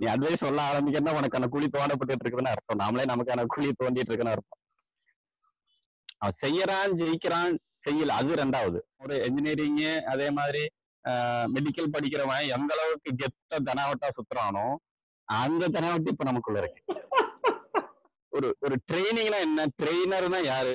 நீ அட்வைஸ் சொல்ல ஆரம்பிக்கிறதா உனக்கான குழி தோண்டப்பட்டு இருக்குன்னு அர்த்தம் நாமளே நமக்கான குழி தோண்டிட்டு இருக்குன்னு அர்த்தம் அவன் செய்யறான் ஜெயிக்கிறான் செய்யல அது ரெண்டாவது ஒரு என்ஜினியரிங் அதே மாதிரி மெடிக்கல் படிக்கிறவன் எந்த அளவுக்கு கெத்த தனாவட்டா சுத்துறானோ அந்த தனாவட்டி இப்ப நமக்குள்ள இருக்கு ஒரு ஒரு ட்ரைனிங்னா என்ன ட்ரெயினர்னா யாரு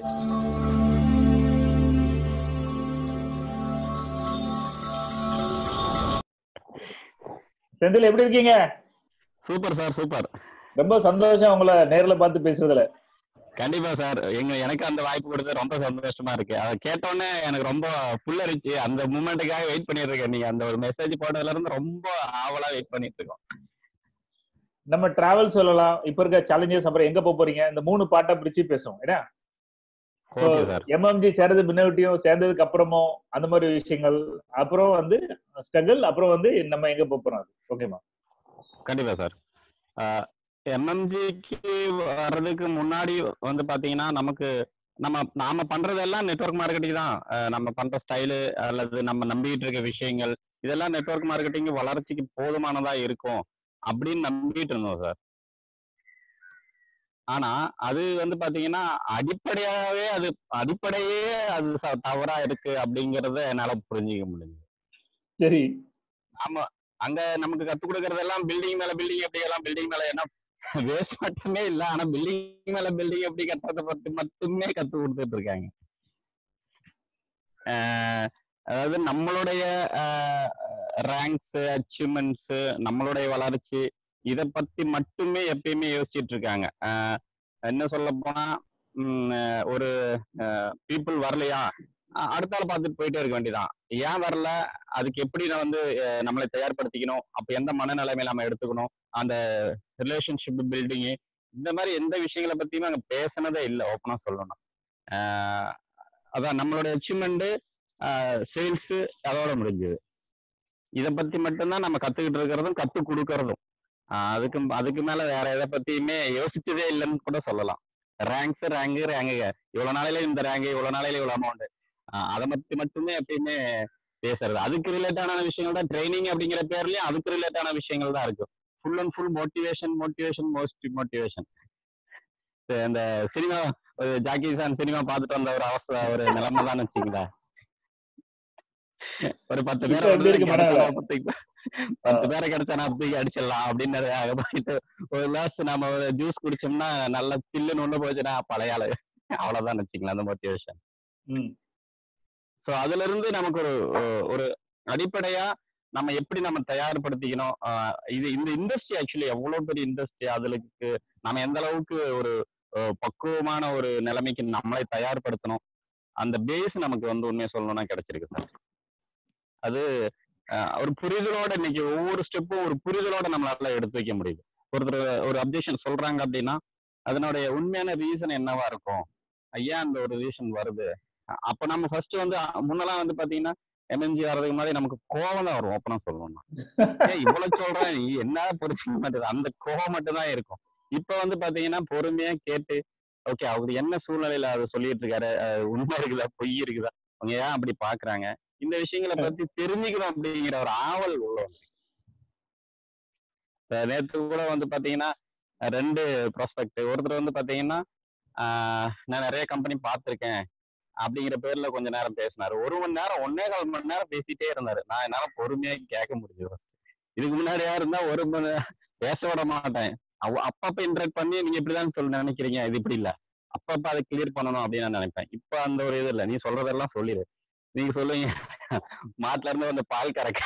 செந்தில் எப்படி இருக்கீங்க சூப்பர் சார் சூப்பர் ரொம்ப சந்தோஷம் உங்களை நேர்ல பார்த்து பேசுறதுல கண்டிப்பா சார் எங்க எனக்கு அந்த வாய்ப்பு கொடுத்து ரொம்ப சந்தோஷமா இருக்கு அதை கேட்டோன்னே எனக்கு ரொம்ப புல்லரிச்சு அந்த மூமெண்ட்டுக்காக வெயிட் பண்ணிட்டு இருக்கேன் நீங்க அந்த ஒரு மெசேஜ் போட்டதுல இருந்து ரொம்ப ஆவலா வெயிட் பண்ணிட்டு இருக்கோம் நம்ம டிராவல் சொல்லலாம் இப்ப இருக்க சேலஞ்சஸ் அப்புறம் எங்க போக போறீங்க இந்த மூணு பாட்டை பிடிச்சு பேசுவோம் ஏன்னா ஓகே சார் எம்எம்ஜி சேர்றது முன்னாடியும் சேர்ந்ததுக்கு அப்புறமும் அந்த மாதிரி விஷயங்கள் அப்புறம் வந்து ஸ்ட்ரகிள் அப்புறம் வந்து நம்ம எங்க போக போறோம் அது ஓகேமா கண்டிப்பா சார் எம்எம்ஜிக்கு வர்றதுக்கு முன்னாடி வந்து பாத்தீங்கன்னா நமக்கு நம்ம நாம பண்றதெல்லாம் நெட்வொர்க் மார்க்கெட்டிங் தான் அஹ் நம்ம பண்ற ஸ்டைலு அல்லது நம்ம நம்பிக்கிட்டு இருக்க விஷயங்கள் இதெல்லாம் நெட்வொர்க் மார்க்கெட்டிங் வளர்ச்சிக்கு போதுமானதா இருக்கும் அப்படின்னு நம்பிட்டு இருந்தோம் சார் ஆனா அது வந்து பாத்தீங்கன்னா அடிப்படையாவே அது அடிப்படையே அது ச- தவறா இருக்கு அப்படிங்கறத என்னால புரிஞ்சுக்க முடியுது சரி ஆமா அங்க நமக்கு கத்து கொடுக்கறதெல்லாம் பில்டிங் மேல பில்டிங் எப்படி எல்லாம் பில்டிங் மேல என்ன வேஸ்ட் மட்டுமே இல்ல ஆனா பில்டிங் மேல பில்டிங் எப்படி கட்டுறத பத்தி மட்டுமே கத்து கொடுத்துட்டு இருக்காங்க ஆஹ் அதாவது நம்மளுடைய ரேங்க்ஸ் அச்சீவ்மெண்ட்ஸ் நம்மளுடைய வளர்ச்சி இத பத்தி மட்டுமே எப்பயுமே யோசிச்சுட்டு இருக்காங்க ஆஹ் என்ன சொல்ல போனா உம் அஹ் ஒரு பீப்புள் வரலையா அஹ் அடுத்த ஆள் பார்த்துட்டு போயிட்டே இருக்க வேண்டியதான் ஏன் வரல அதுக்கு எப்படி நான் வந்து அஹ் நம்மளை தயார்படுத்திக்கணும் அப்ப எந்த மனநிலைமையில நம்ம எடுத்துக்கணும் அந்த ரிலேஷன்ஷிப் பில்டிங்கு இந்த மாதிரி எந்த விஷயங்களை பத்தியுமே அங்க பேசினதே இல்லை ஓப்பனா சொல்லணும் ஆஹ் அதான் நம்மளோட அச்சீவ்மெண்ட் சேல்ஸ் அதோட முடிஞ்சது இதை பத்தி மட்டும்தான் நம்ம கத்துக்கிட்டு இருக்கிறதும் கத்து கொடுக்கறதும் ஆஹ் அதுக்கு அதுக்கு மேல வேற எதை பத்தியுமே யோசிச்சதே இல்லைன்னு கூட சொல்லலாம் ரேங்க்ஸ் ரேங்கு ரேங்குங்க இவ்வளவு நாளையில இந்த ரேங்க் இவ்வளவு நாளையில இவ்வளவு அமௌண்ட் அதை பத்தி மட்டுமே எப்பயுமே பேசுறது அதுக்கு ரிலேட்டான விஷயங்கள் தான் ட்ரைனிங் அப்படிங்கிற பேர்லயும் அதுக்கு ரிலேட்டான விஷயங்கள் தான் இருக்கும் full and full motivation motivation most motivation இந்த சினிமா ஜாக்கி சான் சினிமா பார்த்துட்டு வந்த ஒரு அவஸ்தை ஒரு நிலைமை தான் வச்சுங்களேன் ஒரு பத்து இப்ப பேரை எப்படி இருக்கு மனநிலை? பத்து பத்து பேரை கிடைச்சா நான் தூக்கி அடிச்சிடலாம் அப்படின்னு அங்க போயிட்டு ஒரு கிளாஸ் நம்ம ஒரு ஜூஸ் குடிச்சோம்னா நல்லா சில்லுன்னு ஒண்ணு போச்சுன்னா பழைய ஆளு அவ்வளவுதான் வச்சுக்கலாம் அந்த மோட்டிவேஷன் ம் சோ அதுல இருந்து நமக்கு ஒரு ஒரு அடிப்படையா நம்ம எப்படி நம்ம தயார்படுத்திக்கணும் ஆஹ் இது இந்த இண்டஸ்ட்ரி ஆக்சுவலி எவ்வளவு பெரிய இண்டஸ்ட்ரி அதுக்கு நம்ம எந்த அளவுக்கு ஒரு அஹ் பக்குவமான ஒரு நிலைமைக்கு நம்மளை தயார்படுத்தணும் அந்த பேஸ் நமக்கு வந்து உண்மையை சொல்லணும்னா கிடைச்சிருக்கு சார் அது ஆஹ் ஒரு புரிதலோட இன்னைக்கு ஒவ்வொரு ஸ்டெப்பும் ஒரு புரிதலோட நம்மளால எடுத்து வைக்க முடியுது ஒருத்தர் ஒரு அப்ஜெக்ஷன் சொல்றாங்க அப்படின்னா அதனுடைய உண்மையான ரீசன் என்னவா இருக்கும் ஐயா அந்த ஒரு ரீசன் வருது அ- அப்ப நம்ம ஃபர்ஸ்ட் வந்து அ- முன்னெல்லாம் வந்து பாத்தீங்கன்னா எம்என்ஜி வர்றதுக்கு முன்னாடி நமக்கு கோவம் தான் வரும் ஓப்பனா சொல்லணும்னா ஏன் இவ்வளவு சொல்றேன் நீ என்ன புரிஞ்சுக்க மாட்டேது அந்த கோவம் மட்டும் தான் இருக்கும் இப்ப வந்து பாத்தீங்கன்னா பொறுமையா கேட்டு ஓகே அவர் என்ன சூழ்நிலையில அதை சொல்லிட்டு இருக்காரு அஹ் உண்மை இருக்குதா பொய் இருக்குதா அவங்க ஏன் அப்படி பாக்குறாங்க இந்த விஷயங்களை பத்தி தெரிஞ்சுக்கணும் அப்படிங்கிற ஒரு ஆவல் உள்ள வந்து நேற்று கூட வந்து பாத்தீங்கன்னா அஹ் ரெண்டு ப்ராஸ்பெக்ட் ஒருத்தர் வந்து பாத்தீங்கன்னா ஆஹ் நான் நிறைய கம்பெனி பார்த்திருக்கேன் அப்படிங்கிற பேர்ல கொஞ்ச நேரம் பேசினாரு ஒரு மணி நேரம் ஒன்னே கால் மணி நேரம் பேசிட்டே இருந்தாரு நான் என்னால பொறுமையா கேட்க முடிஞ்சது ஃபர்ஸ்ட் இதுக்கு முன்னாடியா இருந்தா ஒரு மணி நேரம் பேச விட மாட்டேன் அவ- அப்பப்ப இன்டராக்ட் பண்ணி நீங்க இப்படிதான் சொல்ல நினைக்கிறீங்க இது இப்படி இல்ல அப்பப்ப அதை கிளியர் பண்ணணும் அப்படின்னு நான் நினைப்பேன் இப்ப அந்த ஒரு இது இல்ல நீ சொல்றதெல்லாம் சொல்லிடு நீங்க சொல்லுங்க மாட்டுல இருந்து அந்த பால் கறக்க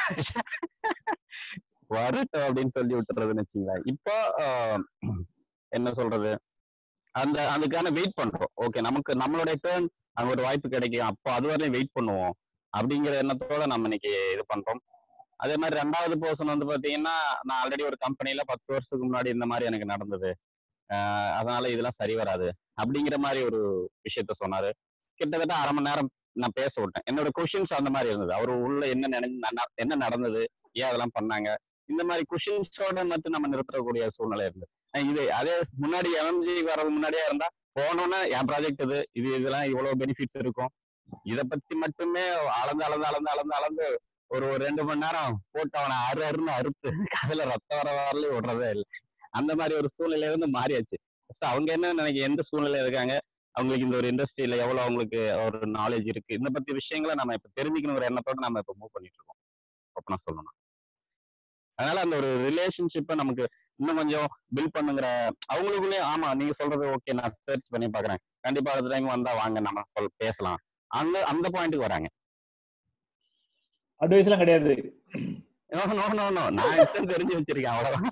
வரட்டும் அப்படின்னு சொல்லி விட்டுறதுன்னு வச்சுங்களேன் இப்போ ஆஹ், என்ன சொல்றது அந்த அதுக்கான வெயிட் பண்றோம் ஓகே நமக்கு நம்மளுடைய டேர்ன் அங்க ஒரு வாய்ப்பு கிடைக்கும் அப்போ அது வரையும் வெயிட் பண்ணுவோம் அப்படிங்கிற எண்ணத்தோட நம்ம இன்னைக்கு இது பண்றோம் அதே மாதிரி ரெண்டாவது பர்சன் வந்து பாத்தீங்கன்னா நான் ஆல்ரெடி ஒரு கம்பெனில பத்து வருஷத்துக்கு முன்னாடி இந்த மாதிரி எனக்கு நடந்தது ஆஹ் அதனால இதெல்லாம் சரி வராது அப்படிங்கிற மாதிரி ஒரு விஷயத்த சொன்னாரு கிட்டத்தட்ட அரை மணி நேரம் நான் பேச விட்டேன் என்னோட கொஷின்ஸ் அந்த மாதிரி இருந்தது அவர் உள்ள என்ன நினை நட- என்ன நடந்தது ஏன் அதெல்லாம் பண்ணாங்க இந்த மாதிரி கொஷின்ஸோட மட்டும் நம்ம நிறுத்தக்கூடிய சூழ்நிலை இருந்தது அஹ் இது அதே முன்னாடி எம்எம்ஜி வர்றது முன்னாடியே இருந்தா போனோன்னா என் ப்ராஜெக்ட் இது இது இதெல்லாம் இவ்வளவு பெனிஃபிட்ஸ் இருக்கும் இத பத்தி மட்டுமே அளந்து அளந்து அளந்து அளந்து அளந்து ஒரு ஒரு ரெண்டு மணி நேரம் போட்டு அவனை அரு அருன்னு அறுத்து காதுல ரத்தம் வர வரலையும் விடுறதே இல்லை அந்த மாதிரி ஒரு சூழ்நிலையில இருந்து மாறியாச்சு ஃபர்ஸ்ட் அவங்க என்ன நினைக்க எந்த சூழ்நிலையில இருக்காங்க அவங்களுக்கு இந்த ஒரு இண்டஸ்ட்ரியில எவ்வளவு அவங்களுக்கு ஒரு நாலேஜ் இருக்கு இந்த பத்தி விஷயங்களை நம்ம இப்ப தெரிஞ்சுக்கணுங்கிற எண்ணத்தோட நம்ம இப்ப மூவ் பண்ணிட்டு இருக்கோம் ஓப்பனா சொல்லணும் அதனால அந்த ஒரு ரிலேஷன்ஷிப்பை நமக்கு இன்னும் கொஞ்சம் பில்ட் பண்ணுங்கிற அவங்களுக்குள்ளேயே ஆமா நீங்க சொல்றது ஓகே நான் சர்ச் பண்ணி பாக்குறேன் கண்டிப்பா அடுத்த டைம் வந்தா வாங்க நம்ம சொல் பேசலாம் அந்த அந்த பாயிண்ட்டுக்கு வராங்க அட்வைஸ் எல்லாம் கிடையாது நோ நோ நோ நோ நான் இஷ்டம் தெரிஞ்சு வச்சிருக்கேன் அவ்வளவுதான்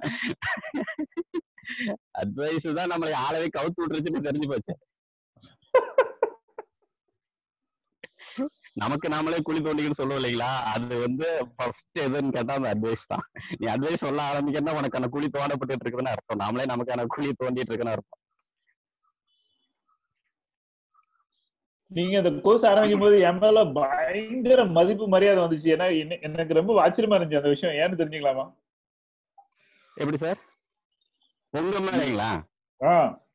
அட்வைஸ் தான் நம்மளை ஆளவே கவுத்து விட்டுருச்சுன்னு தெரிஞ்சு போச்சு நமக்கு நாமளே குழி தோண்டிக்கன்னு சொல்லுவோம் இல்லைங்களா அது வந்து ஃபர்ஸ்ட் எதுன்னு கேட்டா அந்த அட்வைஸ் தான் நீ அட்வைஸ் சொல்ல ஆரம்பிக்கிறதா உனக்கு அந்த குழி தோண்டப்பட்டு இருக்குதுன்னு அர்த்தம் நாமளே நமக்கான குழி தோண்டிட்டு இருக்குன்னு அர்த்தம் நீங்க அந்த கோர்ஸ் ஆரம்பிக்கும் போது என் மேல பயங்கர மதிப்பு மரியாதை வந்துச்சு ஏன்னா என்ன- எனக்கு ரொம்ப ஆச்சரியமா இருந்துச்சு அந்த விஷயம் ஏன்னு தெரிஞ்சுக்கலாமா எப்படி சார் உங்க மேலைங்களா ஆ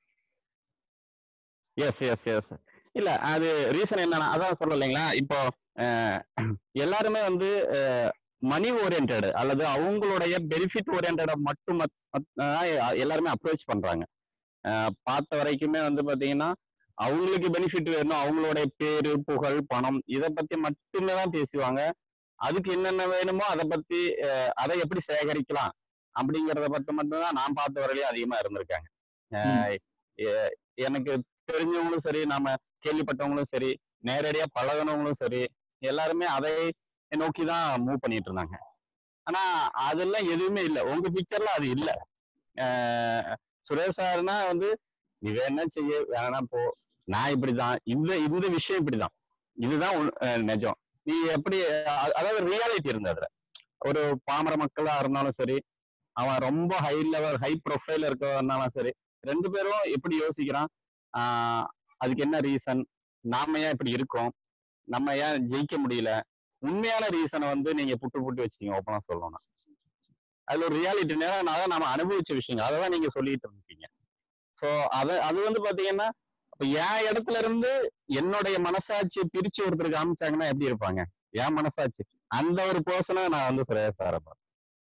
எஸ் எஸ் எஸ் இல்ல அது ரீசன் என்னன்னா அதான் சொல்ல இல்லைங்களா இப்போ அஹ், எல்லாருமே வந்து மணி ஓரியன்ட் அல்லது அவங்களுடைய பெனிஃபிட் ஓரியன்ட மட்டும் மத்- மத்- தான் எல்லாருமே அப்ரோச் பண்றாங்க அஹ், பார்த்த வரைக்குமே வந்து பாத்தீங்கன்னா அவங்களுக்கு பெனிஃபிட் வேணும் அவங்களுடைய பேரு புகழ் பணம் இதை பத்தி மட்டுமே தான் பேசுவாங்க அதுக்கு என்னென்ன வேணுமோ அதை பத்தி அஹ், அதை எப்படி சேகரிக்கலாம் அப்படிங்கறத பத்தி மட்டும்தான் நான் பார்த்த வரையிலும் அதிகமா இருந்திருக்காங்க அஹ், எ- எனக்கு தெரிஞ்சவங்களும் சரி நாம கேள்விப்பட்டவங்களும் சரி நேரடியா பழகுனவங்களும் சரி எல்லாருமே அதை நோக்கி தான் மூவ் பண்ணிட்டு இருந்தாங்க ஆனா அதெல்லாம் எதுவுமே இல்லை உங்க பிக்சர்ல அது இல்ல அஹ் சுரேஷ் சார்னா வந்து நீ வேணா செய்ய வேணா போ நான் இப்படிதான் இந்த இந்த விஷயம் இப்படிதான் இதுதான் உன்- அஹ் நிஜம் நீ எப்படி அ- அதாவது ரியாலிட்டி இருந்தது அதுல ஒரு பாமர மக்களா இருந்தாலும் சரி அவன் ரொம்ப ஹை லெவல் ஹை ப்ரொஃபைல் இருக்கவனாலும் சரி ரெண்டு பேரும் எப்படி யோசிக்கிறான் ஆஹ் அதுக்கு என்ன ரீசன் நாம ஏன் இப்படி இருக்கோம் நம்ம ஏன் ஜெயிக்க முடியல உண்மையான ரீசனை வந்து நீங்க புட்டு புட்டு வச்சுக்கீங்க ஓப்பனா சொல்லணும்னா அதுல ஒரு ரியாலிட்டி நேரம் அதான் நம்ம அனுபவிச்ச விஷயங்க அதை தான் நீங்க சொல்லிட்டு இருந்தீங்க ஸோ அது அது வந்து பாத்தீங்கன்னா இப்ப என் இடத்துல இருந்து என்னுடைய மனசாட்சியை பிரிச்சு ஒருத்தருக்கு காமிச்சாங்கன்னா எப்படி இருப்பாங்க என் மனசாட்சி அந்த ஒரு பர்சனை நான் வந்து சிறையா சாரப்பேன்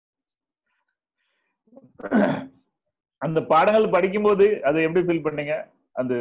அந்த பாடங்கள் படிக்கும்போது அதை எப்படி ஃபீல் பண்ணீங்க அந்த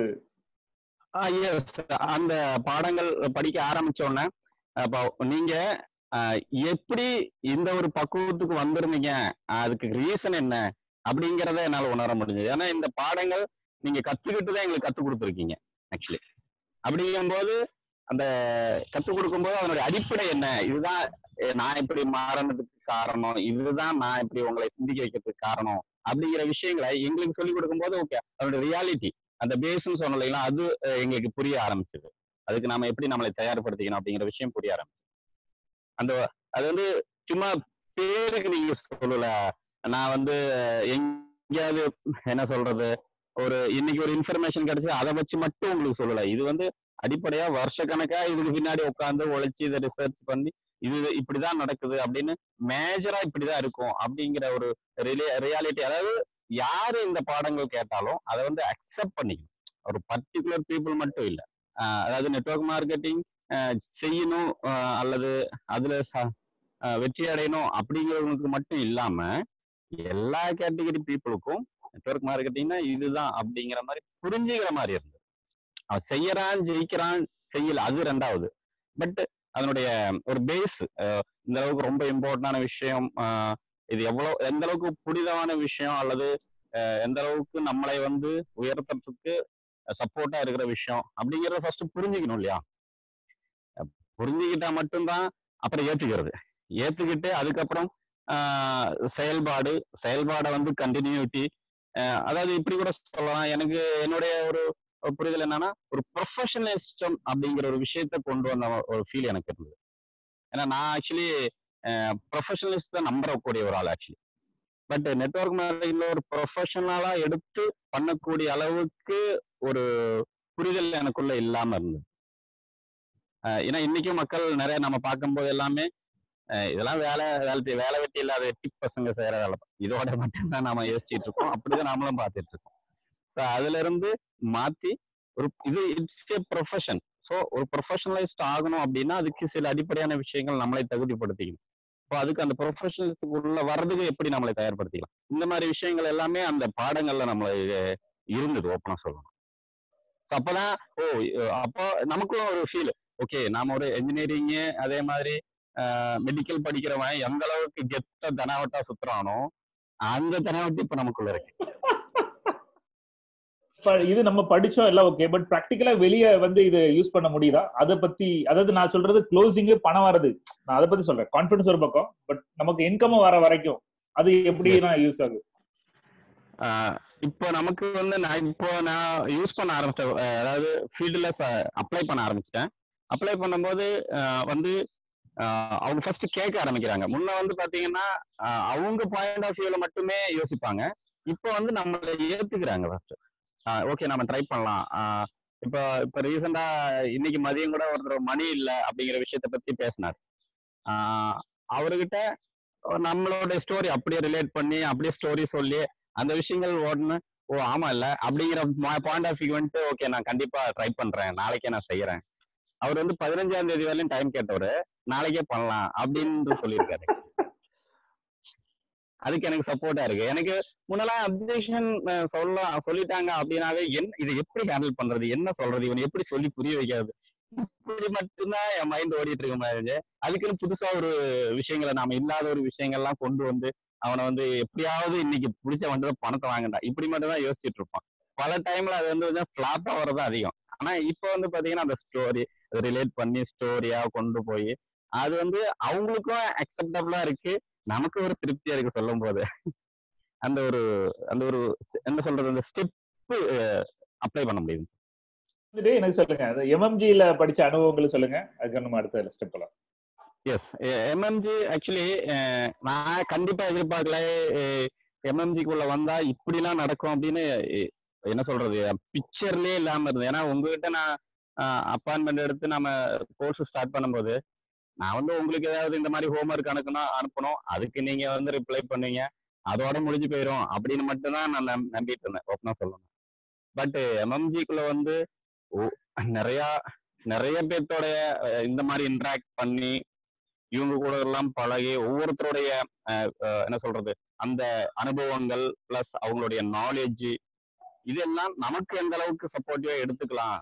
எஸ் அந்த பாடங்கள் படிக்க ஆரம்பிச்ச உடனே அப்போ நீங்க ஆஹ், எப்படி இந்த ஒரு பக்குவத்துக்கு வந்திருந்தீங்க அதுக்கு ரீசன் என்ன அப்படிங்கிறத என்னால உணர முடிஞ்சது ஏன்னா இந்த பாடங்கள் நீங்க கத்துக்கிட்டு தான் எங்களுக்கு கத்துக் கொடுத்துருக்கீங்க ஆக்சுவலி அப்படிங்கும்போது அந்த கத்துக் கொடுக்கும்போது அதனுடைய அடிப்படை என்ன இதுதான் அஹ், நான் இப்படி மாறினதுக்கு காரணம் இதுதான் நான் இப்படி உங்களை சிந்திக்க வைக்கிறதுக்கு காரணம் அப்படிங்கிற விஷயங்களை எங்களுக்கு சொல்லி கொடுக்கும்போது ஓகே அதனுடைய ரியாலிட்டி அந்த பேஸ்ன்னு சொன்னோம் இல்லைங்களா அது அஹ், எங்களுக்கு புரிய ஆரம்பிச்சது அதுக்கு நாம எப்படி நம்மளை தயார்படுத்திக்கணும் அப்படிங்கிற விஷயம் புரிய ஆரம்பிச்சு அந்த அது வந்து சும்மா பேருக்கு நீங்க சொல்லல நான் வந்து எங்கேயாவது என்ன சொல்றது ஒரு இன்னைக்கு ஒரு இன்ஃபர்மேஷன் கிடைச்சு அதை வச்சு மட்டும் உங்களுக்கு சொல்லல இது வந்து அடிப்படையா வருஷக்கணக்கா இதுக்கு பின்னாடி உட்காந்து உழைச்சி இதை ரிசர்ச் பண்ணி இது இப்படிதான் நடக்குது அப்படின்னு மேஜரா இப்படிதான் இருக்கும் அப்படிங்கிற ஒரு ரியாலிட்டி அதாவது யாரு இந்த பாடங்கள் கேட்டாலும் அதை வந்து அக்செப்ட் பண்ணிக்கணும் ஒரு பர்டிகுலர் பீப்புள் மட்டும் இல்ல ஆஹ் அதாவது நெட்வொர்க் மார்க்கெட்டிங் செய்யணும் ஆஹ் அல்லது அதுல ச- ஆஹ் வெற்றி அடையணும் அப்படிங்கிறவங்களுக்கு மட்டும் இல்லாம எல்லா கேட்டகரி பீப்புளுக்கும் நெட்வொர்க் மார்க்கெட்டிங்னா இதுதான் அப்படிங்கிற மாதிரி புரிஞ்சுக்கிற மாதிரி இருந்தது அவன் செய்யறான் ஜெயிக்கிறான் செய்யல அது ரெண்டாவது பட் அதனுடைய ஒரு பேஸ் இந்த அளவுக்கு ரொம்ப இம்பார்ட்டன்டான விஷயம் ஆஹ் இது எவ்வளவு எந்த அளவுக்கு புனிதமான விஷயம் அல்லது அஹ் எந்த அளவுக்கு நம்மளை வந்து உயர்த்துறதுக்கு சப்போர்ட்டா இருக்கிற விஷயம் அப்படிங்கறத ஃபர்ஸ்ட் புரிஞ்சுக்கணும் இல்லையா அஹ் புரிஞ்சுக்கிட்டா மட்டும்தான் அப்புறம் ஏத்துக்கிறது ஏத்துக்கிட்டு அதுக்கப்புறம் ஆஹ் செயல்பாடு செயல்பாடை வந்து கண்டினியூட்டி அதாவது இப்படி கூட சொல்லலாம் எனக்கு என்னுடைய ஒரு ஒரு புரிதல் என்னன்னா ஒரு ப்ரொஃபஷனலிஸ்டம் அப்படிங்கிற ஒரு விஷயத்த கொண்டு வந்த ஒரு ஃபீல் எனக்கு இருந்தது ஏன்னா நான் ஆக்சுவலி ப்ரொஃபஷனலிஸ்ட் தான் நம்பக்கூடிய ஒரு ஆள் ஆக்சுவலி பட் நெட்வொர்க் மார்க்கெட்டிங்ல ஒரு ப்ரொஃபஷனலா எடுத்து பண்ணக்கூடிய அளவுக்கு ஒரு புரிதல் எனக்குள்ள இல்லாம இருந்தது அஹ் ஏன்னா இன்னைக்கும் மக்கள் நிறைய நம்ம பார்க்கும்போது எல்லாமே அஹ் இதெல்லாம் வேலை வேலை வேலை வெட்டி இல்லாத டிப் பசங்க செய்யற வேலை இதோட மட்டும்தான் நாம யோசிச்சுட்டு இருக்கோம் அப்படிதான் நாமளும் பார்த்துட்டு இருக்கோம் ஸோ அதுல இருந்து மாத்தி ஒரு இது இட்ஸ் ஏ ப்ரொஃபஷன் ஸோ ஒரு ப்ரொஃபஷனலைஸ்ட் ஆகணும் அப்படின்னா அதுக்கு சில அடிப்படையான விஷயங்கள் நம்மளை தகுதிப்படுத்திக்கணும் இப்போ அதுக்கு அந்த ப்ரொஃபஷனல்ஸுக்குள்ள வர்றதுக்கு எப்படி நம்மளை தயார்படுத்திக்கலாம் இந்த மாதிரி விஷயங்கள் எல்லாமே அந்த பாடங்கள்ல நம்மளுக்கு இருந்தது ஓப்பனா சொல்லணும் So அப்பதான் ஓ அஹ் அப்போ நமக்கும் ஒரு ஃபீல் ஓகே நாம ஒரு என்ஜினியரிங் அதே மாதிரி மெடிக்கல் படிக்கிறவன் எந்த அளவுக்கு கெத்த தனாவட்டா சுத்துறானோ அந்த தனாவட்டி இப்ப நமக்குள்ள இருக்கு இப்ப இது நம்ம படிச்சோம் எல்லாம் ஓகே பட் ப்ராக்டிக்கலா வெளிய வந்து இது யூஸ் பண்ண முடியுதா அதை பத்தி அதாவது நான் சொல்றது க்ளோசிங் பணம் வரது நான் அதை பத்தி சொல்றேன் கான்பிடன்ஸ் ஒரு பக்கம் பட் நமக்கு இன்கம் வர வரைக்கும் அது எப்படி Yes. யூஸ் ஆகுது ஆஹ் இப்போ நமக்கு வந்து நான் இப்போ நான் யூஸ் பண்ண ஆரம்பிச்சேன் அஹ் அதாவது ஃபீல்டில் அப்ளை பண்ண ஆரம்பிச்சிட்டேன் அப்ளை பண்ணும்போது ஆஹ் வந்து ஆஹ் அவங்க ஃபர்ஸ்ட் கேட்க ஆரம்பிக்கிறாங்க முன்ன வந்து பாத்தீங்கன்னா ஆஹ் அவங்க பாயிண்ட் ஆஃப் வியூல மட்டுமே யோசிப்பாங்க இப்போ வந்து நம்மளை ஏத்துக்கிறாங்க ஃபர்ஸ்ட் ஓகே நம்ம ட்ரை பண்ணலாம் ஆஹ் இப்போ இப்போ ரீசெண்டா இன்னைக்கு மதியம் கூட ஒருத்தர் மணி இல்லை அப்படிங்கிற விஷயத்த பத்தி பேசினார் ஆஹ் அவர்கிட்ட நம்மளோட ஸ்டோரி அப்படியே ரிலேட் பண்ணி அப்படியே ஸ்டோரி சொல்லி அந்த விஷயங்கள் ஓடனு ஓ ஆமா இல்ல அப்படிங்கிற பாயிண்ட் ஆஃப் வியூ வந்துட்டு ஓகே நான் கண்டிப்பா ட்ரை பண்றேன் நாளைக்கே நான் செய்யறேன் அவர் வந்து பதினஞ்சாம் தேதி வரையும் டைம் கேட்டவரு நாளைக்கே பண்ணலாம் அப்படின்னு சொல்லியிருக்காரு அதுக்கு எனக்கு சப்போர்ட்டா இருக்கு எனக்கு முன்னெல்லாம் அப்ஜெக்ஷன் சொல்ல சொல்லிட்டாங்க அப்படின்னாவே என்ன இதை எப்படி ஹேண்டில் பண்றது என்ன சொல்றது இவனை எப்படி சொல்லி புரிய வைக்கிறது இப்படி மட்டும்தான் என் மைண்ட் ஓடிட்டு இருக்க மாதிரி அதுக்குன்னு புதுசா ஒரு விஷயங்களை நாம இல்லாத ஒரு விஷயங்கள்லாம் கொண்டு வந்து அவனை வந்து எப்படியாவது இன்னைக்கு பிடிச்ச வண்டியில பணத்தை வாங்கண்டா இப்படி மட்டும் தான் யோசிச்சுட்டு இருப்பான் பல டைம்ல அது வந்து கொஞ்சம் ஃபிளாப்பா வர்றது அதிகம் ஆனா இப்போ வந்து பாத்தீங்கன்னா அந்த ஸ்டோரி அதை ரிலேட் பண்ணி ஸ்டோரியா கொண்டு போய் அது வந்து அவங்களுக்கும் அக்செப்டபிளா இருக்கு நமக்கு ஒரு திருப்தியா இருக்கு சொல்லும் போது அந்த ஒரு அந்த ஒரு என்ன சொல்றது அந்த ஸ்டெப் அப்ளை பண்ண முடியுது வந்துட்டு எனக்கு சொல்லுங்க அது எம்எம்ஜில படிச்ச அனுபவங்களை சொல்லுங்க அதுக்கு நம்ம அடுத்த ஸ்டெப் போலாம் எஸ் எம்எம்ஜி ஆக்சுவலி நான் கண்டிப்பா எதிர்பார்க்கல எம்எம்ஜிக்குள்ள வந்தா இப்படிலாம் நடக்கும் அப்படின்னு அஹ், என்ன சொல்றது பிக்சர்லயே இல்லாம இருந்தது ஏன்னா உங்ககிட்ட நான் அப்பாயின்மெண்ட் எடுத்து நம்ம கோர்ஸ் ஸ்டார்ட் பண்ணும்போது நான் வந்து உங்களுக்கு ஏதாவது இந்த மாதிரி ஹோம்ஒர்க் அனுப்பணும் அனுப்பணும் அதுக்கு நீங்க வந்து ரிப்ளை பண்ணுவீங்க அதோட முடிஞ்சு போயிடும் அப்படின்னு மட்டும்தான் நான் நம்- நம்பிட்டு இருந்தேன் ஓப்பனா சொல்லணும் பட் எம்எம்ஜிக்குள்ள வந்து ஓ- நிறைய நிறைய பேர்த்தோடைய அஹ், இந்த மாதிரி இன்டராக்ட் பண்ணி இவங்க கூட எல்லாம் பழகி ஒவ்வொருத்தருடைய அஹ், அஹ், என்ன சொல்றது அந்த அனுபவங்கள் பிளஸ் அவங்களுடைய நாலேஜ் இதெல்லாம் நமக்கு எந்த அளவுக்கு சப்போர்ட்டிவா எடுத்துக்கலாம்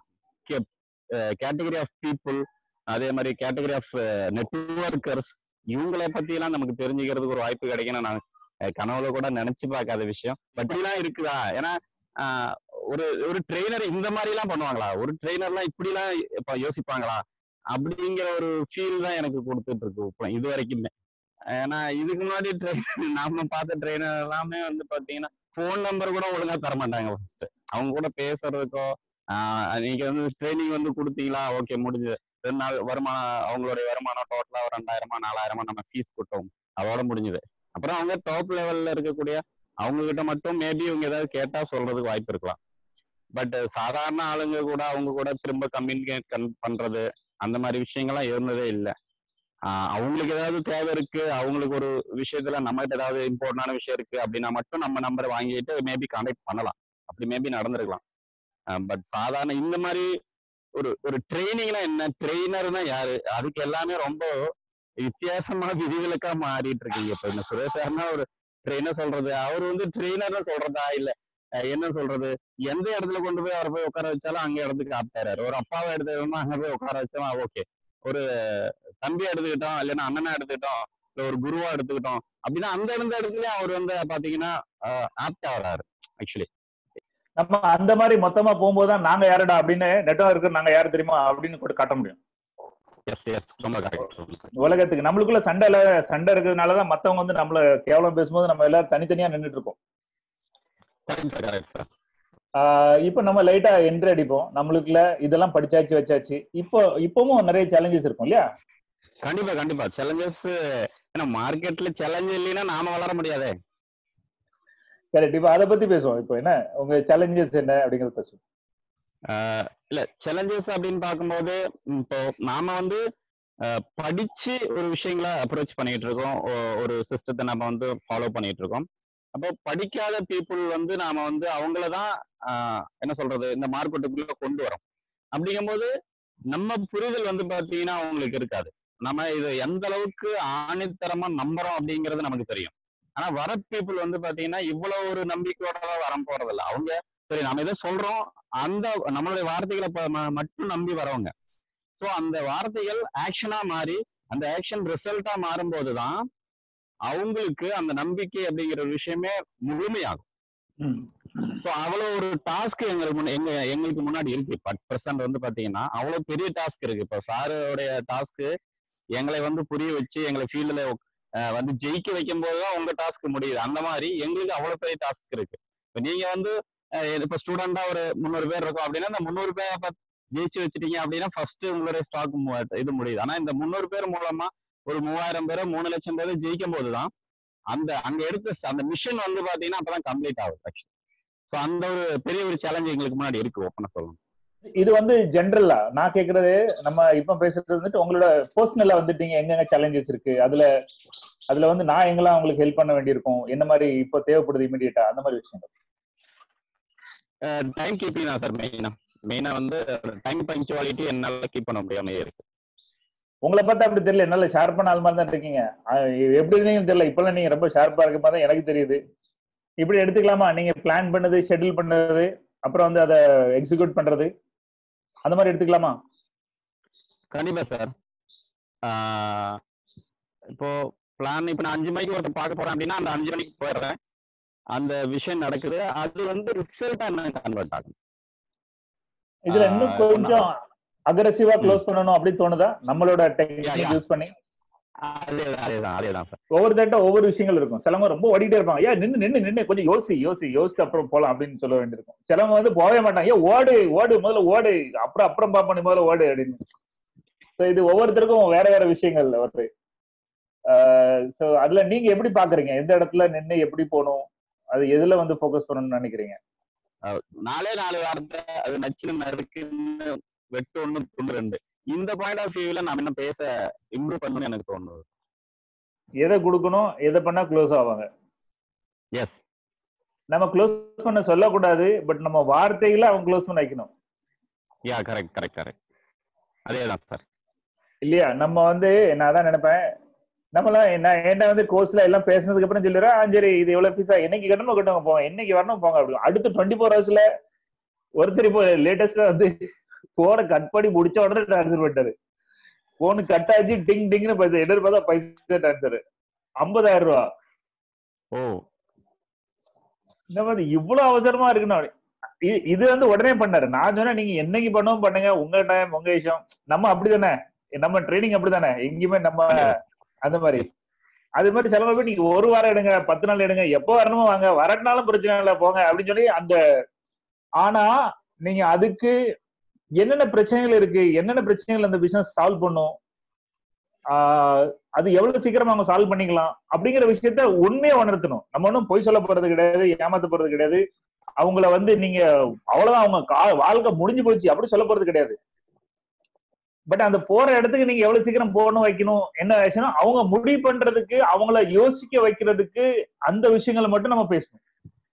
கேட்டகரி ஆஃப் பீப்புள் அதே மாதிரி கேட்டகரி ஆஃப் நெட்ஒர்க்கர்ஸ் இவங்கள பத்தி எல்லாம் நமக்கு தெரிஞ்சுக்கிறதுக்கு ஒரு வாய்ப்பு கிடைக்கும்னு நான் அஹ், கனவுல கூட நினைச்சு பார்க்காத விஷயம் பட் இதெல்லாம் இருக்குதா ஏன்னா ஆஹ், ஒரு ஒரு ட்ரெயினர் இந்த மாதிரி எல்லாம் பண்ணுவாங்களா ஒரு ட்ரெயினர்லாம் இப்படி எல்லாம் இப்ப யோசிப்பாங்களா அப்படிங்கிற ஒரு ஃபீல் தான் எனக்கு கொடுத்துட்டு இருக்கு இப்போ இது வரைக்குமே ஏன்னா இதுக்கு முன்னாடி ட்ரெயின் நாம பார்த்த ட்ரெயினர் எல்லாமே வந்து பாத்தீங்கன்னா ஃபோன் நம்பர் கூட ஒழுங்கா தர மாட்டாங்க ஃபர்ஸ்ட் அவங்க கூட பேசுறதுக்கோ ஆஹ் நீங்க வந்து ட்ரைனிங் வந்து கொடுத்தீங்களா ஓகே முடிஞ்சது ரெண்டு நாள் வருமானம் அவங்களுடைய வருமானம் டோட்டலா ஒரு ரெண்டாயிரமா நாலாயிரமா நம்ம ஃபீஸ் கொடுத்தோம் அதோட முடிஞ்சது அப்புறம் அவங்க டாப் லெவல்ல இருக்கக்கூடிய அவங்க கிட்ட மட்டும் மேபி இவங்க ஏதாவது கேட்டா சொல்றதுக்கு வாய்ப்பு இருக்கலாம் பட் சாதாரண ஆளுங்க கூட அவங்க கூட திரும்ப கம்யூனிகேட் பண்றது அந்த மாதிரி விஷயங்கள்லாம் இருந்ததே இல்லை அவங்களுக்கு ஏதாவது தேவை இருக்கு அவங்களுக்கு ஒரு விஷயத்துல நம்ம கிட்ட ஏதாவது இம்பார்ட்டன்டான விஷயம் இருக்கு அப்படின்னா மட்டும் நம்ம நம்பரை வாங்கிட்டு மேபி கான்டாக்ட் பண்ணலாம் அப்படி மேபி நடந்திருக்கலாம் பட் சாதாரண இந்த மாதிரி ஒரு ஒரு ட்ரைனிங்னா என்ன ட்ரெயினர்னா யாரு அதுக்கு எல்லாமே ரொம்ப வித்தியாசமா விதிவிலக்கா மாறிட்டு இருக்கீங்க இப்ப இந்த சுரேஷ் சார்னா ஒரு ட்ரெயினர் சொல்றது அவர் வந்து ட்ரெயினர்னு சொல்றதா இல்ல அஹ் என்ன சொல்றது எந்த இடத்துல கொண்டு போய் அவரை போய் உட்கார வச்சாலும் அங்க இடத்துக்கு ஆப்டாரு ஒரு அப்பாவை எடுத்துக்கிட்டோம்னா அங்க போய் உட்கார வச்சாலும் ஓகே ஒரு தம்பி எடுத்துக்கிட்டோம் இல்லைன்னா அண்ணனை எடுத்துக்கிட்டோம் இல்ல ஒரு குருவா எடுத்துக்கிட்டோம் அப்படின்னா அந்த இருந்த இடத்துலயும் அவர் வந்து பாத்தீங்கன்னா ஆப்டா வராரு ஆக்சுவலி நம்ம அந்த மாதிரி மொத்தமா போகும்போது தான் நாங்க யாருடா அப்படின்னு நெட்வொர்க் நாங்க யாரு தெரியுமா அப்படின்னு கூட காட்ட முடியும் எஸ் எஸ் ரொம்ப கரெக்ட் உலகத்துக்கு நம்மளுக்குள்ள சண்டைல சண்டை இருக்கிறதுனாலதான் மத்தவங்க வந்து நம்மள கேவலம் பேசும்போது நம்ம எல்லாரும் தனித்தனியா நின்றுட்டு இருக்கோம் கரெக்ட் கரெக்ட் சார் ஆஹ் இப்ப நம்ம லைட்டா என்ட்ரி அடிப்போம் நம்மளுக்குள்ள இதெல்லாம் படிச்சாச்சு வச்சாச்சு இப்போ இப்பவும் நிறைய சேலஞ்சஸ் இருக்கும் இல்லையா கண்டிப்பா கண்டிப்பா சேலஞ்சஸ் ஏன்னா மார்க்கெட்ல சேலஞ்ச் இல்லைன்னா நாம வளர முடியாதே கரெக்ட் இப்ப அதை பத்தி பேசுவோம் இப்போ என்ன உங்க சேலஞ்சஸ் என்ன அப்படிங்கறது பேசுவோம் ஆஹ் இல்ல சேலஞ்சஸ் அப்படின்னு பார்க்கும்போது ம், இப்போ நாம வந்து ஆஹ் படிச்சு ஒரு விஷயங்களை அப்ரோச் பண்ணிட்டு இருக்கோம் ஒ- ஒரு சிஸ்டத்தை நம்ம வந்து ஃபாலோ பண்ணிட்டு இருக்கோம் அப்போ படிக்காத பீப்புள் வந்து நாம வந்து அவங்கள தான் ஆஹ் என்ன சொல்றது இந்த மார்க்கெட்டுக்குள்ள கொண்டு வரோம் அப்படிங்கும்போது நம்ம புரிதல் வந்து பாத்தீங்கன்னா அவங்களுக்கு இருக்காது நம்ம இது எந்த அளவுக்கு ஆணித்தரமா நம்புறோம் அப்படிங்கிறது நமக்கு தெரியும் ஆனா வர பீப்புள் வந்து பாத்தீங்கன்னா இவ்வளவு ஒரு நம்பிக்கையோட தான் வர போறது இல்ல அவங்க சரி நம்ம இதை சொல்றோம் அந்த நம்மளுடைய வார்த்தைகளை ப- ம- மட்டும் நம்பி வரவங்க சோ அந்த வார்த்தைகள் ஆக்ஷனா மாறி அந்த ஆக்ஷன் ரிசல்ட்டா மாறும்போது தான் அவங்களுக்கு அந்த நம்பிக்கை அப்படிங்கிற ஒரு விஷயமே முழுமையாகும் சோ அவ்வளவு ஒரு டாஸ்க் எங்களுக்கு முன்ன- எங்க எங்களுக்கு முன்னாடி இருக்கு பட் பிரசன்ட் வந்து பாத்தீங்கன்னா அவ்வளவு பெரிய டாஸ்க் இருக்கு இப்ப சாருடைய டாஸ்க் எங்களை வந்து புரிய வச்சு எங்களை ஃபீல்டுல வந்து ஜெயிக்க வைக்கும் போதுதான் உங்க டாஸ்க் முடியுது அந்த மாதிரி எங்களுக்கு அவ்வளவு பெரிய டாஸ்க் இருக்கு இப்ப நீங்க வந்து அஹ், இப்ப ஸ்டூடெண்டா ஒரு முந்நூறு பேர் இருக்கும் அப்படின்னா அந்த முந்நூறு பேரை ப- ஜெயிச்சு வச்சிட்டீங்க அப்படின்னா ஃபர்ஸ்ட் உங்களுடைய ஸ்டாக் இது முடியுது ஆனா இந்த முந்நூறு பேர் மூலமா ஒரு மூவாயிரம் பேரோ மூணு லட்சம் பேரோ ஜெயிக்கும் போதுதான் அந்த அங்க எடுத்த ச- அந்த மிஷன் வந்து பாத்தீங்கன்னா அப்பதான் கம்ப்ளீட் ஆகுது ஆக்சுவலி ஸோ அந்த ஒரு பெரிய ஒரு சேலஞ்ச் எங்களுக்கு முன்னாடி இருக்கு ஓப்பனா சொல்லணும் இது வந்து ஜென்ரலா நான் கேக்குறது நம்ம இப்ப பேசுறது வந்துட்டு உங்களோட பர்சனலா வந்துட்டீங்க எங்கெங்க சேலஞ்சஸ் இருக்கு அதுல அதுல வந்து நான் எங்கெல்லாம் உங்களுக்கு ஹெல்ப் பண்ண வேண்டியிருக்கும் என்ன மாதிரி இப்போ தேவைப்படுது இமீடியட்டா அந்த மாதிரி விஷயங்கள் டைம் கீப்பிங் தான் சார் மெயினா மெயினா வந்து டைம் பங்க்சுவாலிட்டி என்னால கீப் பண்ண முடியாம இருக்கு உங்களை பார்த்தா அப்படி தெரியல என்னால ஷேர் பண்ண ஆள் மாதிரி தான் இருக்கீங்க அஹ் எப்படி இருந்தீங்கன்னு தெரியல இப்பெல்லாம் நீங்க ரொம்ப ஷார்ப்பா இருக்க மாதிரி தான் எனக்கு தெரியுது இப்படி எடுத்துக்கலாமா நீங்க பிளான் பண்ணது ஷெட்யூல் பண்ணது அப்புறம் வந்து அதை எக்ஸிக்யூட் பண்றது அந்த மாதிரி எடுத்துக்கலாமா கண்டிப்பா சார் இப்போ பிளான் இப்போ நான் அஞ்சு மணிக்கு ஒருத்தர் பார்க்க போறேன் அப்படின்னா அந்த அஞ்சு மணிக்கு போயிடுறேன் அந்த விஷயம் நடக்குது அது வந்து ரிசல்ட்டா என்ன கன்வெர்ட் ஆகும் இதுல ஆஹ் இன்னும் இப்போ கொஞ்சம் அக்ரெசிவா க்ளோஸ் பண்ணணும் அப்படின்னு தோணுதா நம்மளோட Yeah, டெக்னிக் yeah. யூஸ் பண்ணி அதேதான் அதேதான் அதேதான் சார் ஒவ்வொருத்தட்ட ஒவ்வொரு விஷயங்கள் இருக்கும் சிலவங்க ரொம்ப ஓடிட்டே இருப்பாங்க ஏன் நின்னு நின்னு நின்னு கொஞ்சம் யோசி யோசி யோசிச்சு அப்புறம் போலாம் அப்படின்னு சொல்ல வேண்டியிருக்கும் சிலவங்க வந்து போகவே மாட்டாங்க ஏன் ஓடு ஓடு முதல்ல ஓடு அப்புறம் அப்புறம் பாப்பா முதல்ல ஓடு அப்படின்னு So இது ஒவ்வொருத்தருக்கும் வேற வேற விஷயங்கள் வருது ஸோ அதுல நீங்க எப்படி பாக்குறீங்க எந்த இடத்துல நின்னு எப்படி போகணும் அது எதுல வந்து ஃபோக்கஸ் பண்ணணும்னு நினைக்கிறீங்க நாலே நாலு வார்த்தை அது நச்சுன்னு நறுக்குன்னு வெட்டு ஒண்ணு துண்டு ரெண்டு இந்த பாயிண்ட் ஆஃப் வியூல நம்ம என்ன பேச இம்ப்ரூவ் பண்ணணும்னு எனக்கு தோணுது எதை கொடுக்கணும் எதை பண்ணா க்ளோஸ் ஆவாங்க எஸ் நம்ம க்ளோஸ் பண்ண சொல்லக்கூடாது பட் நம்ம வார்த்தையில அவங்க க்ளோஸ் பண்ண வைக்கணும் யா கரெக்ட் கரெக்ட் கரெக்ட் அதேதான் சார் இல்லையா நம்ம வந்து நான் தான் நினைப்பேன் நம்மளாம் என்ன என்ன வந்து கோர்ஸ்ல எல்லாம் பேசினதுக்கு அப்புறம் சொல்லிடுறேன் "ஆ, சரி இது எவ்வளவு பீஸா என்னைக்கு கட்டணும் கட்டணும் போங்க என்னைக்கு வரணும் போங்க அப்படி அடுத்து டுவெண்ட்டி ஃபோர் ஹவர்ஸ்ல ஒருத்தர் இப்போ லேட்டஸ்டா வந்து போனை கட் பண்ணி முடிச்ச உடனே ட்ரான்ஸ்ஃபர் பண்ணிட்டாரு போன் கட் ஆச்சு டிங் டிங்னு பைசா எடுத்து பார்த்தா பைசா ட்ரான்ஸ்ஃபர் ஐம்பதாயிரம் ரூபா ஓ இந்த மாதிரி இவ்வளவு அவசரமா இருக்குன்னு அப்படி. இ- இது வந்து உடனே பண்ணாரு நான் சொன்னேன் நீங்க என்னைக்கு பண்ணவும் பண்ணுங்க உங்க டைம் உங்க விஷயம் நம்ம அப்படிதானே நம்ம ட்ரைனிங் அப்படிதானே எங்கேயுமே நம்ம அந்த மாதிரி அது மாதிரி சில பேர் நீங்க ஒரு வாரம் எடுங்க பத்து நாள் எடுங்க எப்போ வரணுமோ வாங்க வரட்டினாலும் பிரச்சனை இல்லை போங்க அப்படின்னு சொல்லி அந்த ஆனா நீங்க அதுக்கு என்னென்ன பிரச்சனைகள் இருக்கு என்னென்ன பிரச்சனைகள் அந்த பிசினஸ் சால்வ் பண்ணும் ஆஹ் அது எவ்வளவு சீக்கிரமா அவங்க சால்வ் பண்ணிக்கலாம் அப்படிங்கிற விஷயத்த உண்மையா உணர்த்தணும் நம்ம ஒன்றும் பொய் சொல்ல போறது கிடையாது ஏமாத்த போறது கிடையாது அவங்கள வந்து நீங்க அவ்வளவுதான் அவங்க கா- வாழ்க்கை முடிஞ்சு போச்சு அப்படி சொல்ல போறது கிடையாது பட் அந்த போற இடத்துக்கு நீங்க எவ்வளவு சீக்கிரம் போகணும் வைக்கணும் என்ன ஆச்சுன்னா அவங்க முடிவு பண்றதுக்கு அவங்கள யோசிக்க வைக்கிறதுக்கு அந்த விஷயங்களை மட்டும் நம்ம பேசணும்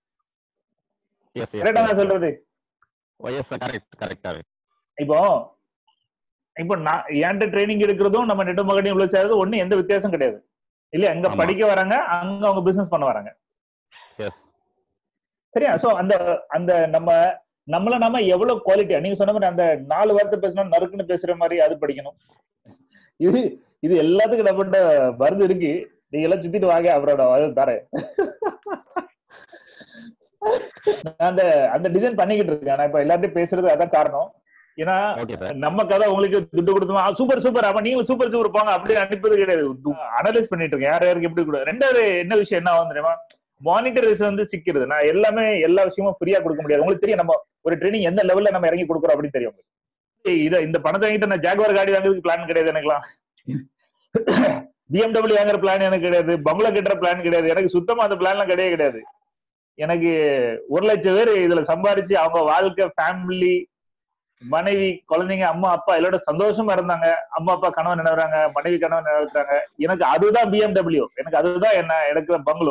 எஸ் கரெக்டா நான் எஸ் சொல்றது எஸ் கரெக்ட் கரெக்ட் கரெக்ட் இப்போ இப்போ நான் என்கிட்ட ட்ரைனிங் எடுக்கிறதும் நம்ம நெட்டு மகனையும் இவ்வளவு சேர்றது ஒண்ணு எந்த வித்தியாசம் கிடையாது இல்ல அங்க ஆமா. படிக்க வராங்க அங்க அவங்க பிசினஸ் பண்ண வராங்க எஸ் சரியா சோ அந்த அந்த நம்ம நம்மள நாம எவ்வளவு குவாலிட்டியா நீங்க சொன்ன மாதிரி அந்த நாலு வார்த்தை பேசணும் நறுக்குன்னு பேசுற மாதிரி அது படிக்கணும் இது இது எல்லாத்துக்கும் நம்மகிட்ட மருந்து இருக்கு நீங்க எல்லாம் சுத்திட்டு வாங்க அப்புறம் நான் அது தரேன் நான் அந்த அந்த டிசைன் பண்ணிக்கிட்டு இருக்கேன் நான் இப்ப எல்லார்ட்டையும் பேசுறது அதான் காரணம் ஏன்னா ஓகே சார் நம்ம கதை உங்களுக்கு துட்டு கொடுத்தோமா சூப்பர் சூப்பர் அப்ப நீங்க சூப்பர் சூப்பர் போங்க அப்படி அனுப்பது கிடையாது அனலைஸ் பண்ணிட்டு இருக்கேன் யார் யாருக்கு எப்படி கூட ரெண்டாவது என்ன விஷயம் என்ன ஆகும் தெரியுமா மானிட்டரைஸ் வந்து சிக்கிறது நான் எல்லாமே எல்லா விஷயமும் ஃப்ரீயா கொடுக்க முடியாது உங்களுக்கு தெரியும் நம்ம ஒரு ட்ரைனிங் எந்த லெவல்ல நம்ம இறங்கி கொடுக்குறோம் அப்படின்னு தெரியும் உங்களுக்கு ஏய், இத இந்த பணத்தை வாங்கிட்டு நான் ஜாகுவார் காடி வாங்குறதுக்கு பிளான் கிடையாது எனக்குலாம் பிஎம்டபிள்யூ வாங்குற பிளான் எனக்கு கிடையாது பங்களா கட்டுற பிளான் கிடையாது எனக்கு சுத்தமா அந்த பிளான்லாம் கிடையவே கிடையாது எனக்கு ஒரு லட்சம் பேர் இதுல சம்பாரிச்சு அவங்க வாழ்க்கை ஃபேமிலி மனைவி குழந்தைங்க அம்மா அப்பா எல்லாரோட சந்தோஷமா இருந்தாங்க அம்மா அப்பா கணவன் நினைவுறாங்க மனைவி கணவன் நினைவுறாங்க எனக்கு அதுதான் பிஎம்டபிள்யூ எனக்கு அதுதான் என்ன எனக்கு பங்களோ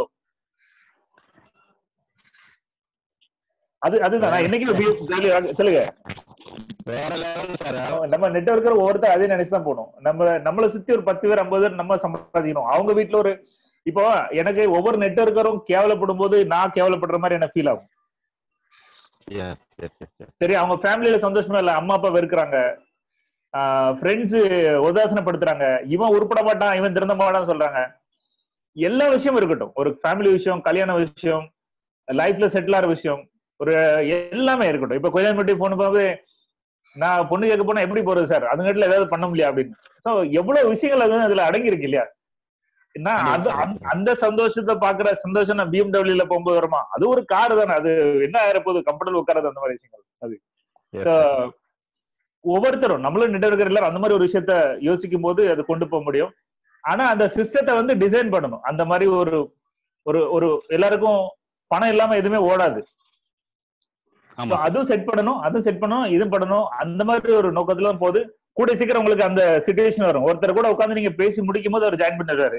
அது அதுதான் நான் என்னைக்கு BMW சொல்லுங்க வேற லெவல் சார் நம்ம நெட்ஒர்க்கர் ஒவ்வொருத்தர் அதே நினைச்சு தான் போகணும் நம்ம நம்மளை சுத்தி ஒரு பத்து பேர் ஐம்பது பேர் நம்ம சம்பாதிக்கணும் அவங்க வீட்டுல ஒரு இப்போ எனக்கு ஒவ்வொரு நெட்ஒர்க்கரும் கேவலப்படும் போது நான் கேவலப்படுற மாதிரி எனக்கு ஃபீல் ஆகும் எஸ் எஸ் எஸ் எஸ் சரி அவங்க ஃபேமிலியில சந்தோஷமா இல்ல அம்மா அப்பா வெறுக்கிறாங்க ஃப்ரெண்ட்ஸ் உதாசனப்படுத்துறாங்க இவன் உருப்பட மாட்டான் இவன் திருந்த மாட்டான்னு சொல்றாங்க எல்லா விஷயமும் இருக்கட்டும் ஒரு ஃபேமிலி விஷயம் கல்யாண விஷயம் லைஃப்ல செட்டில் ஆகிற விஷயம் ஒரு எல்லாமே இருக்கட்டும் இப்ப கொஞ்சம் மட்டும் போன போது நான் பொண்ணு கேட்க போனா எப்படி போறது சார் அதுங்கட்டில ஏதாவது பண்ண முடியாது அப்படின்னு ஸோ எவ்வளவு விஷயங்கள் அது வந்து அதுல அடங்கி இருக்கு இல்லையா என்ன அது அந்த- அந்த சந்தோஷத்தை பாக்குற சந்தோஷம் நான் பிஎம்டபிள்யூல போகும்போது வருமா அது ஒரு கார் தானே அது என்ன ஆயிரப்போகுது கம்ஃபர்டபுள் உட்காரது அந்த மாதிரி விஷயங்கள் அது So, ஒவ்வொருத்தரும் நம்மளும் நெட்ஒர்க்கர் எல்லாரும் அந்த மாதிரி ஒரு விஷயத்த யோசிக்கும் போது அது கொண்டு போக முடியும் ஆனா அந்த சிஸ்டத்தை வந்து டிசைன் பண்ணணும் அந்த மாதிரி ஒரு ஒரு ஒரு எல்லாருக்கும் பணம் இல்லாம எதுவுமே ஓடாது So, ஆமா அதுவும் செட் பண்ணணும் அதுவும் செட் பண்ணணும் இதுவும் பண்ணணும் அந்த மாதிரி ஒரு நோக்கத்துல தான் போகுது கூட சீக்கிரம் உங்களுக்கு அந்த சுச்சுவேஷன் வரும் ஒருத்தர் கூட உட்காந்து நீங்க பேசி முடிக்கும் போது அவர் ஜாயின் பண்ணிடுறாரு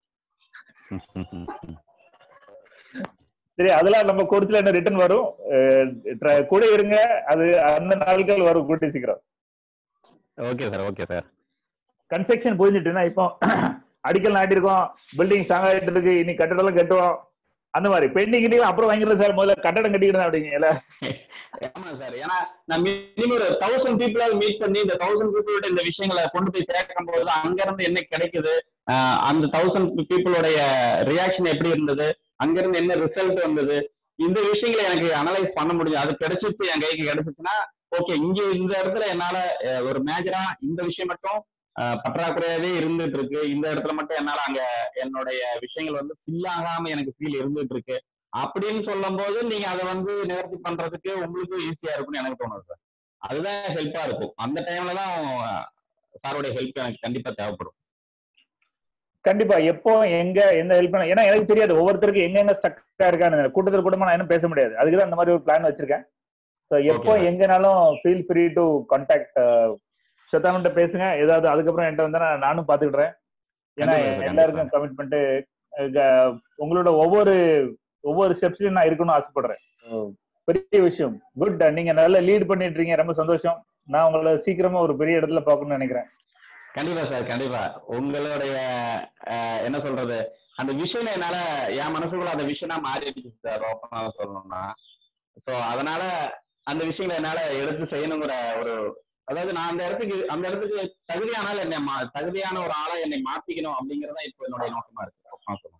சரி அதெல்லாம் நம்ம கொடுத்துல என்ன ரிட்டர்ன் வரும் அஹ் tra- கூட இருங்க அது அந்த நாட்கள் வரும் கூட்டி சீக்கிரம் okay sir okay sir construction போயிட்டுன்னா இப்போ அடிக்கல் நாட்டிருக்கோம் பில்டிங் ஸ்ட்ராங் ஆகிட்டு இருக்கு இனி கட்டடம் கட்டுவோம் அந்த மாதிரி பெயிண்டிங் கிட்டியும் அப்புறம் வாங்கிடுறேன் சார் முதல்ல கட்டடம் கட்டிக்கிறேன் அப்படிங்கல ஆமா சார் ஏன்னா நான் மினிமம் ஒரு தௌசண்ட் பீப்புளாவது மீட் பண்ணி இந்த தௌசண்ட் பீப்புளோட இந்த விஷயங்களை கொண்டு போய் சேர்க்கும் போது அங்க இருந்து என்ன கிடைக்குது ஆஹ் அந்த தௌசண்ட் பீப்புளோடைய ரியாக்ஷன் எப்படி இருந்தது அங்க இருந்து என்ன ரிசல்ட் வந்தது இந்த விஷயங்களை எனக்கு அனலைஸ் பண்ண முடியும் அது கிடைச்சிருச்சு என் கைக்கு கிடைச்சிச்சுன்னா ஓகே இங்க இந்த இடத்துல என்னால அஹ், ஒரு மேஜரா இந்த விஷயம் மட்டும் அஹ், பற்றாக்குறையாவே இருந்துட்டு இருக்கு இந்த இடத்துல மட்டும் என்னால அங்க என்னுடைய விஷயங்கள் வந்து ஃபில் ஆகாம எனக்கு ஃபீல் இருந்துட்டு இருக்கு அப்படின்னு சொல்லும் போது நீங்க அதை வந்து நிவர்த்தி பண்றதுக்கு உங்களுக்கு ஈஸியா இருக்கும்னு எனக்கு தோணுது சார் அதுதான் ஹெல்ப்பா இருக்கும் அந்த டைம்ல தான் சாரோடைய ஹெல்ப் எனக்கு கண்டிப்பா தேவைப்படும் கண்டிப்பா எப்போ எங்க எந்த ஹெல்ப் பண்ண ஏன்னா எனக்கு தெரியாது ஒவ்வொருத்தருக்கு எங்கெங்க ஸ்டக்கா இருக்கான்னு கூட்டத்தில் கூட்டமா நான் என்ன பேச முடியாது அதுக்கு தான் அந்த மாதிரி ஒரு பிளான் வச்சிருக்கேன் ஸோ எப்போ Okay, sir. எங்கனாலும் ஃபீல் ஃப்ரீ டு கான்டாக்ட் சுத்தாமன்ட்ட பேசுங்க ஏதாவது அதுக்கப்புறம் என்கிட்ட வந்தா நான் நானும் பாத்துக்கிடுறேன் ஏன்னா கண்டிப்பா sir, எல்லாருக்கும் கமிட்மெண்ட் உங்களோட ஒவ்வொரு ஒவ்வொரு ஸ்டெப்ஸ்லயும் நான் இருக்கணும்னு ஆசைப்படுறேன் So, பெரிய விஷயம் குட் நீங்க நல்லா லீட் பண்ணிட்டு இருக்கீங்க ரொம்ப சந்தோஷம் நான் உங்களை சீக்கிரமா ஒரு பெரிய இடத்துல பார்க்கணும்னு நினைக்கிறேன் கண்டிப்பா சார் கண்டிப்பா உங்களுடைய அஹ், என்ன சொல்றது அந்த விஷயம் என்னால என் மனசுக்குள்ள அந்த விஷயமா மாறிடுச்சு சார் ஓப்பனா சொல்லணும்னா சோ அதனால அந்த விஷயங்களை என்னால எடுத்து செய்யணுங்கிற ஒரு அதாவது நான் அந்த இடத்துக்கு அந்த இடத்துக்கு தகுதியானால என்னை மா- தகுதியான ஒரு ஆளா என்னை மாத்திக்கணும் அப்படிங்கறதா இப்போ என்னுடைய நோக்கமா இருக்கு ஓப்பனா சொல்லணும்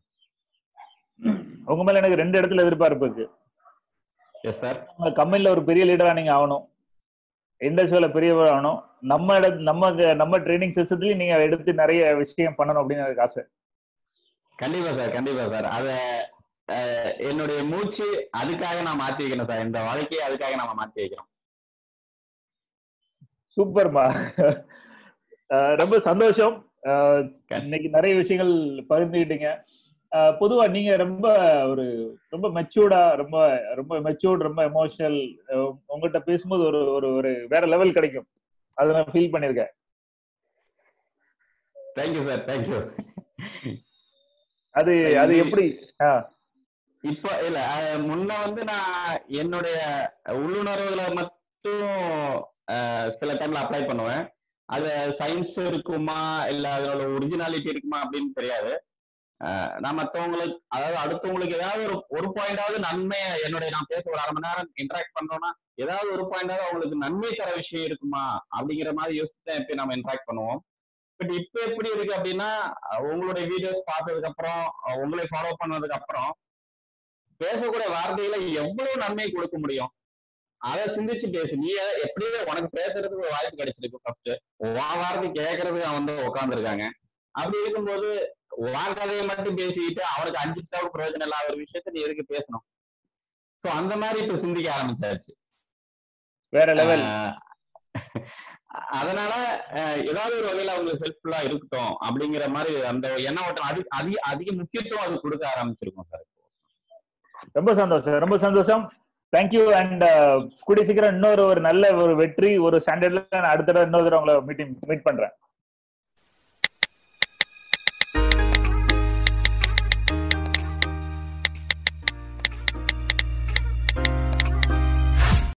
உங்க மேல எனக்கு ரெண்டு இடத்துல எதிர்பார்ப்பு இருக்கு எஸ் சார் உங்க கம்பெனில ஒரு பெரிய லீடரா நீங்க ஆகணும் இண்டஸ்ட்ரியில பெரியவர் ஆகணும் நம்ம இட நம்ம நம்ம ட்ரைனிங் சிஸ்டத்துலயும் நீங்க எடுத்து நிறைய விஷயம் பண்ணணும் அப்படின்னு எனக்கு ஆசை கண்டிப்பா சார் கண்டிப்பா சார் அத அஹ், என்னுடைய மூச்சு அதுக்காக நான் மாத்தி வைக்கணும் சார் இந்த வாழ்க்கையை அதுக்காக நம்ம மாத்தி வைக்கிறோம் சூப்பர்மா அஹ் ரொம்ப சந்தோஷம் அஹ் இன்னைக்கு நிறைய விஷயங்கள் பகிர்ந்துக்கிட்டீங்க அஹ் பொதுவா நீங்க ரொம்ப ஒரு ரொம்ப மெச்சூர்டா ரொம்ப ரொம்ப மெச்சூர்ட் ரொம்ப எமோஷனல் உங்ககிட்ட பேசும்போது ஒரு ஒரு ஒரு வேற லெவல் கிடைக்கும் அதை நான் ஃபீல் பண்ணிருக்கேன் தேங்க்யூ சார் தேங்க்யூ அது அது எப்படி ஆஹ் இப்ப இல்ல அஹ், முன்ன வந்து நான் என்னுடைய உள்ளுணர்வுகளை மட்டும் அஹ், சில டைம்ல அப்ளை பண்ணுவேன் அது சயின்ஸ் இருக்குமா இல்ல அதனோட ஒரிஜினாலிட்டி இருக்குமா அப்படின்னு தெரியாது அஹ், நான் மத்தவங்களுக்கு அதாவது அடுத்தவங்களுக்கு ஏதாவது ஒரு ஒரு பாயிண்டாவது நன்மை என்னுடைய நான் பேச ஒரு அரை மணி நேரம் இன்டராக்ட் பண்றோம்னா ஏதாவது ஒரு பாயிண்டாவது அவங்களுக்கு நன்மை தர விஷயம் இருக்குமா அப்படிங்கிற மாதிரி யோசிச்சு தான் எப்பயும் நம்ம இன்டராக்ட் பண்ணுவோம் பட் இப்ப எப்படி இருக்கு அப்படின்னா அஹ், உங்களுடைய வீடியோஸ் பார்த்ததுக்கு அப்புறம் அஹ், உங்களை ஃபாலோ பண்ணதுக்கு அப்புறம் பேசக்கூடிய வார்த்தைகளை எவ்வளவு நன்மை கொடுக்க முடியும் அதை சிந்திச்சு பேசு நீ எ- எப்படியே உனக்கு பேசுறதுக்கு ஒரு வாய்ப்பு கிடைச்சிருக்கு ஃபர்ஸ்ட் உன் வார்த்தை கேட்கறதுக்கு அவன் வந்து உட்காந்துருக்காங்க அப்படி இருக்கும்போது உன் கதையை மட்டும் பேசிக்கிட்டு அவனுக்கு அஞ்சு பைசாவுக்கு பிரயோஜனம் இல்லாத ஒரு விஷயத்த நீ எதுக்கு பேசணும் சோ அந்த மாதிரி இப்ப சிந்திக்க ஆரம்பிச்சாச்சு வேற லெவல் ஆஹ் அதனால ஆஹ் ஏதாவது ஒரு வகையில அவங்களுக்கு ஹெல்ப்ஃபுல்லா இருக்கட்டும் அப்படிங்கிற மாதிரி அந்த எண்ண ஓட்டம் அதிக அதிக அதிக முக்கியத்துவம் அது கொடுக்க ஆரம்பிச்சிருக்கோம் சார் ரொம்ப சந்தோஷம் ரொம்ப சந்தோஷம் தேங்க்யூ அண்ட் கூடிய சீக்கிரம் இன்னொரு ஒரு நல்ல ஒரு வெற்றி ஒரு ஸ்டாண்டர்ட்ல நான் அடுத்த தடவை இன்னொரு தடவை உங்களை மீட்டிங் மீட் பண்றேன்